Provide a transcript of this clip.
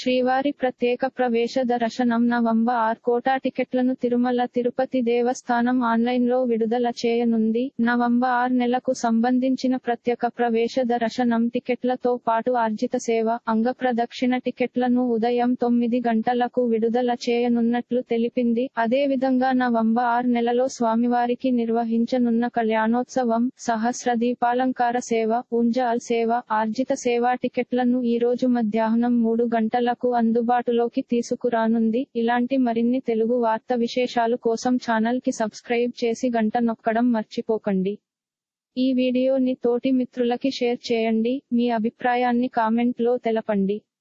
శ్రీవారి ప్రత్యేక ప్రవేశ దర్శనం నవంబర్ ఆరు కోటా టికెట్లను తిరుమల తిరుపతి దేవస్థానం ఆన్లైన్లో విడుదల చేయనుంది నవంబర్ ఆరు నెలకు సంబంధించిన ప్రత్యేక ప్రవేశ దర్శనం టికెట్లతో పాటు ఆర్జిత సేవ అంగ ప్రదక్షిణ టికెట్లను ఉదయం తొమ్మిది గంటలకు విడుదల చేయనున్నట్లు తెలిపింది అదేవిధంగా నవంబర్ ఆరు నెలలో స్వామివారికి నిర్వహించనున్న కళ్యాణోత్సవం సహస్ర దీపాలంకార సేవ ఉంజాల్ సేవ ఆర్జిత సేవా టికెట్లను ఈ రోజు మధ్యాహ్నం మూడు గంటలకు అందుబాటులోకి తీసుకురానుంది ఇలాంటి మరిన్ని తెలుగు వార్త విశేషాలు కోసం ఛానల్ కి సబ్స్క్రైబ్ చేసి గంట నొక్కడం మర్చిపోకండి ఈ వీడియోని తోటి మిత్రులకి షేర్ చేయండి మీ అభిప్రాయాన్ని కామెంట్ లో తెలపండి